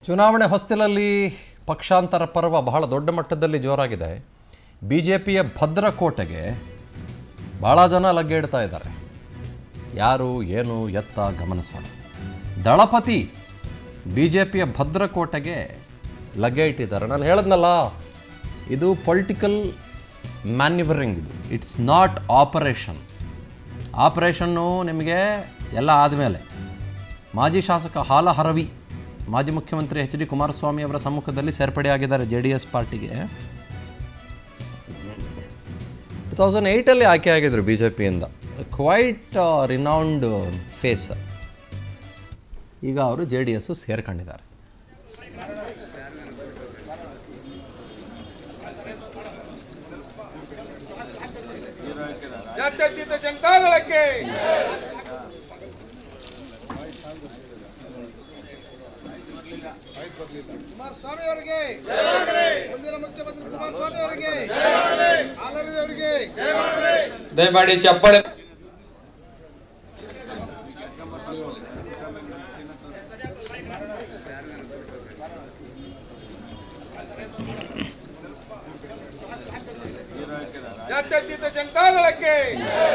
ಚುನಾವಣೆ ಹೊಸ್ತಿಲಲ್ಲಿ ಪಕ್ಷಾಂತರ ಪರ್ವ ಬಹಳ ದೊಡ್ಡ ಮಟ್ಟದಲ್ಲಿ ಜೋರಾಗಿದೆ ಬಿ ಜೆ ಪಿಯ ಭದ್ರಕೋಟೆಗೆ ಭಾಳ ಜನ ಲಗ್ಗೆ ಇಡ್ತಾ ಇದ್ದಾರೆ ಯಾರು ಏನು ಎತ್ತ ಗಮನಿಸೋಣ ದಳಪತಿ ಬಿ ಜೆ ಪಿಯ ಭದ್ರಕೋಟೆಗೆ ಲಗ್ಗೆ ಇಟ್ಟಿದ್ದಾರೆ ನಾನು ಹೇಳಿದ್ನಲ್ಲ ಇದು ಪೊಲಿಟಿಕಲ್ ಮ್ಯಾನ್ಯುವರಿಂಗ್ ಇದು ಇಟ್ಸ್ ನಾಟ್ ಆಪರೇಷನ್ ಆಪರೇಷನ್ನು ನಿಮಗೆ ಎಲ್ಲ ಆದಮೇಲೆ ಮಾಜಿ ಶಾಸಕ ಹಾಲ ಹರವಿ ಮಾಜಿ ಮುಖ್ಯಮಂತ್ರಿ ಎಚ್ ಡಿ ಕುಮಾರಸ್ವಾಮಿ ಅವರ ಸಮ್ಮುಖದಲ್ಲಿ ಸೇರ್ಪಡೆಯಾಗಿದ್ದಾರೆ ಜೆ ಡಿ ಎಸ್ ಪಾರ್ಟಿಗೆ ಟು ತೌಸಂಡ್ ಏಯ್ಟಲ್ಲಿ ಆಯ್ಕೆ ಆಗಿದ್ರು ಬಿ ಜೆ ಪಿಯಿಂದ ಕ್ವೈಟ್ ರಿನೌಂಡ್ ಫೇಸ್ ಈಗ ಅವರು ಜೆ ಡಿ ಎಸ್ಸು ಸೇರ್ಕೊಂಡಿದ್ದಾರೆ ಜಾತ್ಯತೀತ ಜನತಾದಳಕ್ಕೆ ಕುಮಾರಸ್ವಾಮಿ ಅವರಿಗೆ ಮುಂದಿನ ಮುಖ್ಯಮಂತ್ರಿ ಕುಮಾರಸ್ವಾಮಿ ಅವರಿಗೆ ಆಲರ್ವಿ ಅವರಿಗೆ ದಯಮಾಡಿ ಚಪ್ಪಾಳೆ ಜಾತ್ಯತೀತ ಜನತಾದಳಕ್ಕೆ